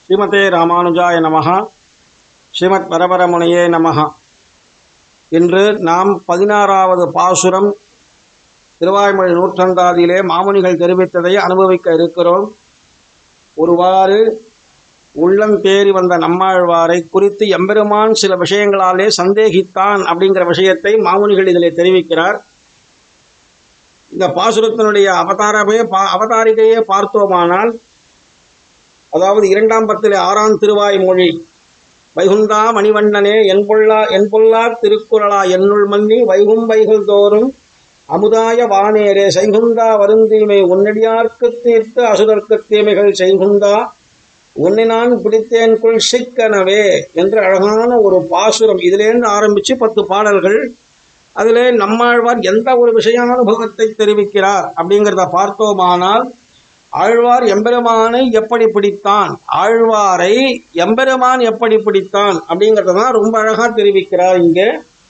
ஸ்ரீமதே ராமானுஜாய நமஹ ஸ்ரீமத் பரபரமுனையே நமஹ இன்று நாம் பதினாறாவது பாசுரம் திருவாய்மொழி நூற்றந்தாதியிலே மாமுனிகள் தெரிவித்ததை அனுபவிக்க இருக்கிறோம் ஒருவாறு உள்ளம் தேறி வந்த நம்மாழ்வாரை குறித்து எம்பெருமான் சில விஷயங்களாலே சந்தேகித்தான் அப்படிங்கிற விஷயத்தை மாமுனிகள் இதிலே தெரிவிக்கிறார் இந்த பாசுரத்தினுடைய அவதாரமே பா அவதாரிகையே பார்த்தோமானால் அதாவது இரண்டாம் பத்திலே ஆறாம் திருவாய்மொழி வைகுந்தா மணிவண்ணனே என்பொல்லா என்பொல்லா திருக்குறளா என்னுள் மன்னி வைகும் வைகுல் தோறும் அமுதாய வானேரே செய்குந்தா வருந்தீமை உன்னடியார்க்குத் தீர்த்து அசுரர்க்குத் தீமைகள் செய்குந்தா உன்னை நான் பிடித்தேன்குள் சிக்கனவே என்ற அழகான ஒரு பாசுரம் இதிலேருந்து ஆரம்பித்து பத்து பாடல்கள் அதிலே நம்மாழ்வார் எந்த ஒரு விஷயானுபவத்தை தெரிவிக்கிறார் அப்படிங்கிறத பார்த்தோமானால் ஆழ்வார் எம்பெருமானை எப்படி பிடித்தான் ஆழ்வாரை எம்பெருமான் எப்படி பிடித்தான் அப்படிங்கிறத தான் ரொம்ப அழகாக தெரிவிக்கிறார் இங்கே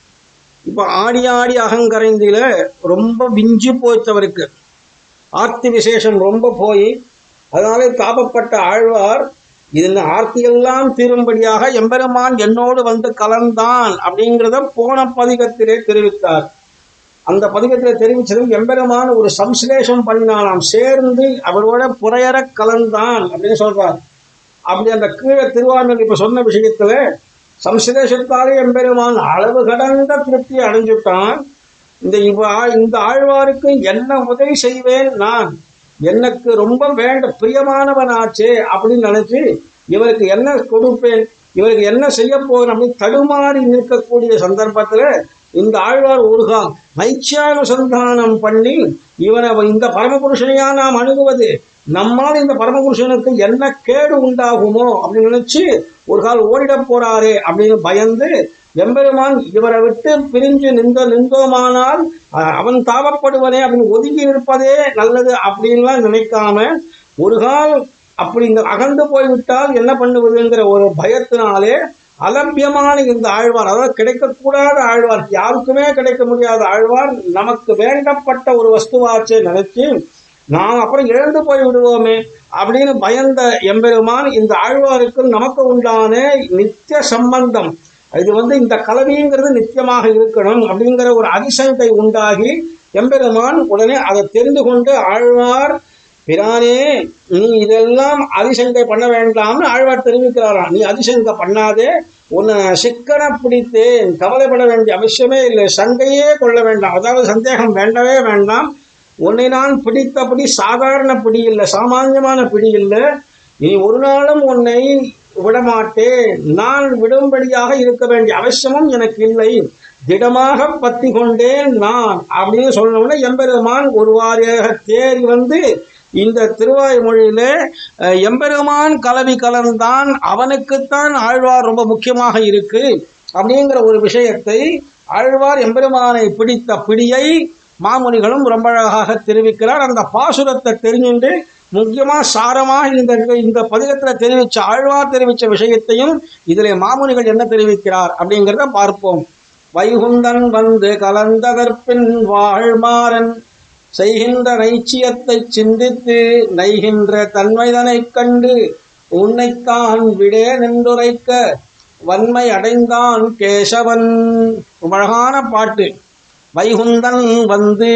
இப்போ ஆடி ஆடி அகங்கரைந்தில ரொம்ப விஞ்சு போச்சவருக்கு ஆர்த்தி விசேஷம் ரொம்ப போய் அதனாலே தாபப்பட்ட ஆழ்வார் இதில் ஆர்த்தியெல்லாம் தீரும்படியாக எம்பெருமான் என்னோடு வந்து கலந்தான் அப்படிங்கிறத போன பதிகத்திலே தெரிவித்தார் அந்த பதிகத்திலே தெரிவித்ததும் எம்பெருமான் ஒரு சம்ஸ்லேஷம் பண்ணினாலாம் சேர்ந்து அவரோட புறையற கலந்தான் அப்படின்னு சொல்றார் அப்படி அந்த கீழே திருவாரூர் இப்ப சொன்ன விஷயத்துல சம்ஸ்லேஷத்தாலே எம்பெருமான் அளவு கடந்த திருப்தி அடைஞ்சுட்டான் இந்த இவ இந்த ஆழ்வாருக்கு என்ன உதவி செய்வேன் நான் எனக்கு ரொம்ப வேண்ட பிரியமானவனாச்சே அப்படின்னு நினைச்சு இவருக்கு என்ன கொடுப்பேன் இவருக்கு என்ன செய்ய போகிறேன் அப்படின்னு தடுமாறி நிற்கக்கூடிய சந்தர்ப்பத்துல இந்த ஆழ்வார் ஒருகால் நைச்சியானுசந்தானம் பண்ணி இவனை இந்த பரமபுருஷனையா நாம் அணுகுவது நம்மால் இந்த பரமபுருஷனுக்கு என்ன கேடு உண்டாகுமோ அப்படின்னு நினைச்சு ஒரு கால் ஓடிடப் போறாரே அப்படின்னு பயந்து எம்பெருமான் இவரை விட்டு பிரிஞ்சு நின்ற நின்றோமானால் அஹ், அவன் தாபப்படுவனே அப்படின்னு ஒதுங்கி நிற்பதே நல்லது அப்படின்லாம் நினைக்காம ஒரு கால் அப்படி இந்த அகன்று போய்விட்டால் என்ன பண்ணுவதுங்கிற ஒரு பயத்தினாலே அலபியமான இந்த ஆழ்வார் அதாவது கிடைக்கக்கூடாத ஆழ்வார் யாருக்குமே கிடைக்க முடியாத ஆழ்வார் நமக்கு வேண்டப்பட்ட ஒரு வஸ்துவாச்சே நினைச்சு நாம் அப்புறம் இழந்து போய் விடுவோமே அப்படின்னு பயந்த எம்பெருமான் இந்த ஆழ்வாருக்கும் நமக்கு உண்டான நித்திய சம்பந்தம் இது வந்து இந்த கலவிங்கிறது நித்தியமாக இருக்கணும் அப்படிங்கிற ஒரு அதிசயத்தை உண்டாகி எம்பெருமான் உடனே அதை தெரிந்து கொண்டு ஆழ்வார் பிரானே நீ இதெல்லாம் அதிசங்கை பண்ண வேண்டாம்னு ஆழ்வார் தெரிவிக்கிறாராம் நீ அதிசங்கை பண்ணாதே உன்னை சிக்கன பிடித்தேன் கவலைப்பட வேண்டிய அவசியமே இல்லை சங்கையே கொள்ள வேண்டாம் அதாவது சந்தேகம் வேண்டவே வேண்டாம் உன்னை நான் பிடித்தபடி சாதாரண பிடி இல்லை சாமானியமான பிடி இல்லை நீ ஒரு நாளும் உன்னை விடமாட்டேன் நான் விடும்படியாக இருக்க வேண்டிய அவசியமும் எனக்கு இல்லை திடமாக பத்தி கொண்டேன் நான் அப்படின்னு சொன்னோடனே எம்பெருமான் ஒரு வாரியாக தேறி வந்து இந்த திருவாய்மொழியில அஹ், எம்பெருமான் கலவி கலந்தான் அவனுக்குத்தான் ஆழ்வார் ரொம்ப முக்கியமாக இருக்கு அப்படிங்கிற ஒரு விஷயத்தை ஆழ்வார் எம்பெருமானை பிடித்த பிடியை மாமுனிகளும் ரொம்ப அழகாக தெரிவிக்கிறார் அந்த பாசுரத்தை தெரிஞ்சுட்டு முக்கியமாக சாரமாக இந்த இந்த பதிகத்தில் தெரிவித்த ஆழ்வார் தெரிவித்த விஷயத்தையும் இதில் மாமுனிகள் என்ன தெரிவிக்கிறார் அப்படிங்கிறத பார்ப்போம் வைகுந்தன் வந்து கலந்ததற்பின் வாழ்மாறன் செய்கின்ற நைச்சியத்தை சிந்தித்து நைகின்ற தன்மைதனைக் கண்டு உன்னைத்தான் விடே நின்றுரைக்க வன்மை அடைந்தான் கேசவன் ரொம்ப அழகான பாட்டு வைகுந்தன் வந்து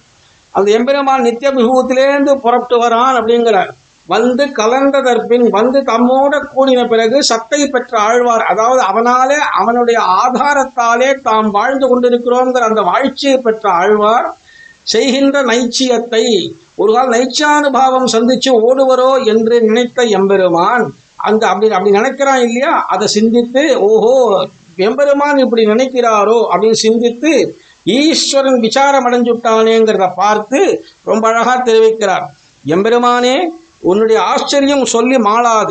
அந்த எம்பெருமான் நித்திய விபூத்திலேருந்து புறப்பட்டு வரான் அப்படிங்கிறார் வந்து கலந்ததற்பின் வந்து தம்மோட கூடின பிறகு சத்தை பெற்ற ஆழ்வார் அதாவது அவனாலே அவனுடைய ஆதாரத்தாலே தாம் வாழ்ந்து கொண்டிருக்கிறோங்கிற அந்த வாழ்ச்சியை பெற்ற ஆழ்வார் செய்கின்ற நைச்சியத்தை ஒரு கால் நைச்சியானுபாவம் சந்திச்சு ஓடுவரோ என்று நினைத்த எம்பெருமான் அந்த அப்படி அப்படி நினைக்கிறான் இல்லையா அதை சிந்தித்து ஓஹோ எம்பெருமான் இப்படி நினைக்கிறாரோ அப்படின்னு சிந்தித்து ஈஸ்வரன் விசாரம் அடைஞ்சுட்டானேங்கிறத பார்த்து ரொம்ப அழகா தெரிவிக்கிறார் எம்பெருமானே உன்னுடைய ஆச்சரியம் சொல்லி மாளாது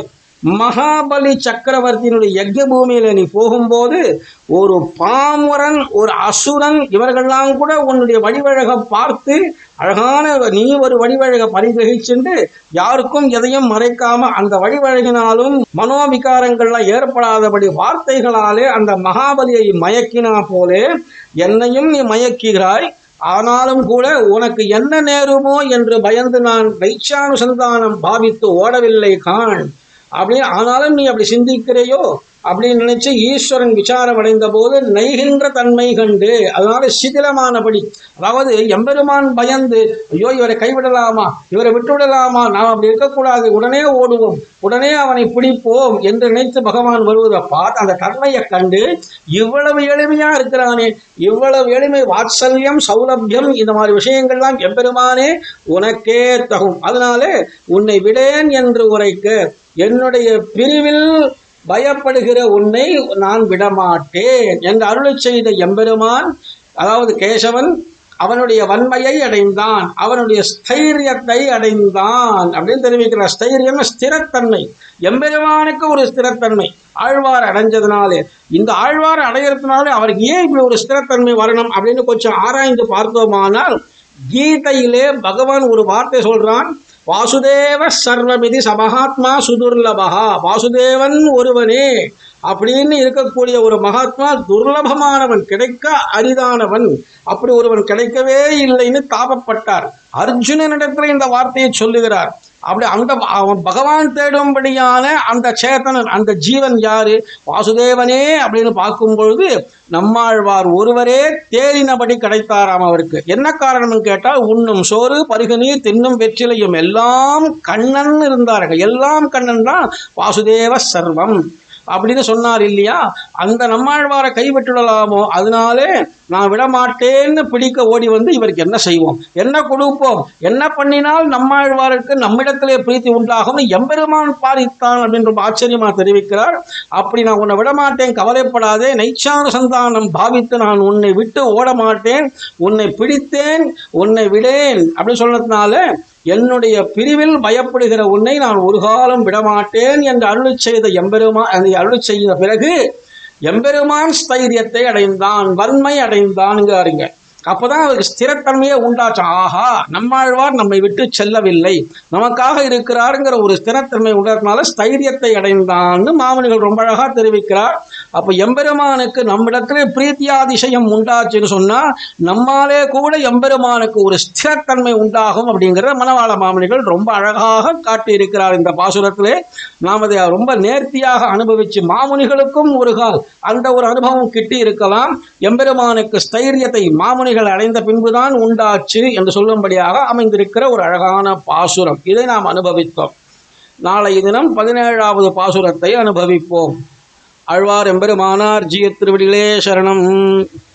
மகாபலி சக்கரவர்த்தியினுடைய யஜ்ய பூமியில நீ போகும்போது ஒரு பாமுரன் ஒரு அசுரன் இவர்கள்லாம் கூட உன்னுடைய வடிவழக பார்த்து அழகான நீ ஒரு வடிவழக பரிகிரகிச்சுண்டு யாருக்கும் எதையும் மறைக்காம அந்த வழிவழகினாலும் மனோவிகாரங்கள்லாம் ஏற்படாதபடி வார்த்தைகளாலே அந்த மகாபலியை மயக்கினா போலே என்னையும் நீ மயக்குகிறாய் ஆனாலும் கூட உனக்கு என்ன நேருமோ என்று பயந்து நான் வைச்சானுசந்தானம் பாவித்து ஓடவில்லை காண் அப்படின்னு ஆனாலும் நீ அப்படி சிந்திக்கிறையோ அப்படின்னு நினைச்சு ஈஸ்வரன் விசாரம் அடைந்த போது நெய்கின்ற தன்மை கண்டு அதனால சிதிலமானபடி அதாவது எம்பெருமான் பயந்து ஐயோ இவரை கைவிடலாமா இவரை விட்டுவிடலாமா நாம் அப்படி இருக்கக்கூடாது உடனே ஓடுவோம் உடனே அவனை பிடிப்போம் என்று நினைத்து பகவான் வருவதை பார்த்து அந்த தன்மையை கண்டு இவ்வளவு எளிமையா இருக்கிறானே இவ்வளவு எளிமை வாத்சல்யம் சௌலபியம் இந்த மாதிரி விஷயங்கள்லாம் எம்பெருமானே உனக்கே தகும் அதனாலே உன்னை விடேன் என்று உரைக்க என்னுடைய பிரிவில் பயப்படுகிற உன்னை நான் விடமாட்டேன் என்று அருளச் செய்த எம்பெருமான் அதாவது கேசவன் அவனுடைய வன்மையை அடைந்தான் அவனுடைய ஸ்தைரியத்தை அடைந்தான் அப்படின்னு தெரிவிக்கிற ஸ்தைரியம் ஸ்திரத்தன்மை எம்பெருமானுக்கு ஒரு ஸ்திரத்தன்மை ஆழ்வார் அடைஞ்சதுனாலே இந்த ஆழ்வார் அடையிறதுனாலே அவருக்கு ஏன் இப்படி ஒரு ஸ்திரத்தன்மை வரணும் அப்படின்னு கொஞ்சம் ஆராய்ந்து பார்த்தோமானால் கீதையிலே பகவான் ஒரு வார்த்தை சொல்றான் வாசுதேவ சர்வமிதி சமகாத்மா சுதுர்லபகா வாசுதேவன் ஒருவனே அப்படின்னு இருக்கக்கூடிய ஒரு மகாத்மா துர்லபமானவன் கிடைக்க அரிதானவன் அப்படி ஒருவன் கிடைக்கவே இல்லைன்னு தாபப்பட்டார் அர்ஜுனனிடத்தில் இந்த வார்த்தையை சொல்லுகிறார் அப்படி அந்த அவன் பகவான் தேடும்படியான அந்த சேத்தனன் அந்த ஜீவன் யாரு வாசுதேவனே அப்படின்னு பார்க்கும் பொழுது நம்மாழ்வார் ஒருவரே தேறினபடி கிடைத்தாராம் அவருக்கு என்ன காரணம்னு கேட்டால் உண்ணும் சோறு பருகுநீர் தின்னும் வெற்றிலையும் எல்லாம் கண்ணன் இருந்தார்கள் எல்லாம் கண்ணன் தான் வாசுதேவ சர்வம் அப்படின்னு சொன்னார் இல்லையா அந்த நம்மாழ்வாரை கைவிட்டுடலாமோ அதனாலே நான் விடமாட்டேன்னு பிடிக்க ஓடி வந்து இவருக்கு என்ன செய்வோம் என்ன கொடுப்போம் என்ன பண்ணினால் நம்மாழ்வாருக்கு நம்மிடத்திலே பிரீத்தி உண்டாகும் எம்பெருமான் பாரித்தான் அப்படின்னு ரொம்ப ஆச்சரியமா தெரிவிக்கிறார் அப்படி நான் உன்னை விடமாட்டேன் கவலைப்படாதே நைச்சான சந்தானம் பாவித்து நான் உன்னை விட்டு ஓட மாட்டேன் உன்னை பிடித்தேன் உன்னை விடேன் அப்படின்னு சொன்னதுனால என்னுடைய பிரிவில் பயப்படுகிற உன்னை நான் ஒரு காலம் விடமாட்டேன் என்று அருளி செய்த எம்பெருமான் அந்த அருளி செய்த பிறகு எம்பெருமான் ஸ்தைரியத்தை அடைந்தான் வன்மை அடைந்தான்ங்காருங்க அப்பதான் அவருக்கு ஸ்திரத்தன்மையே உண்டாச்சாம் ஆஹா நம்மாழ்வார் நம்மை விட்டு செல்லவில்லை நமக்காக இருக்கிறாருங்கிற ஒரு ஸ்திரத்தன்மை உண்டாக்குனால ஸ்தைரியத்தை அடைந்தான்னு மாமனிகள் ரொம்ப அழகா தெரிவிக்கிறார் அப்ப எம்பெருமானுக்கு நம்மிடத்துல பிரீத்தியாதிசயம் உண்டாச்சுன்னு சொன்னா நம்மாலே கூட எம்பெருமானுக்கு ஒரு ஸ்திரத்தன்மை உண்டாகும் அப்படிங்கிற மனவாள மாமனிகள் ரொம்ப அழகாக காட்டியிருக்கிறார் இந்த பாசுரத்திலே நாம் அதை ரொம்ப நேர்த்தியாக அனுபவிச்சு மாமுனிகளுக்கும் ஒரு கால் அந்த ஒரு அனுபவம் கிட்டி இருக்கலாம் எம்பெருமானுக்கு ஸ்தைரியத்தை மாமுனிகள் அடைந்த பின்புதான் உண்டாச்சு என்று சொல்லும்படியாக அமைந்திருக்கிற ஒரு அழகான பாசுரம் இதை நாம் அனுபவித்தோம் நாளைய தினம் பதினேழாவது பாசுரத்தை அனுபவிப்போம் ஆழ்வார் எம்பெருமானார் ஜிய திருவடிகளே சரணம்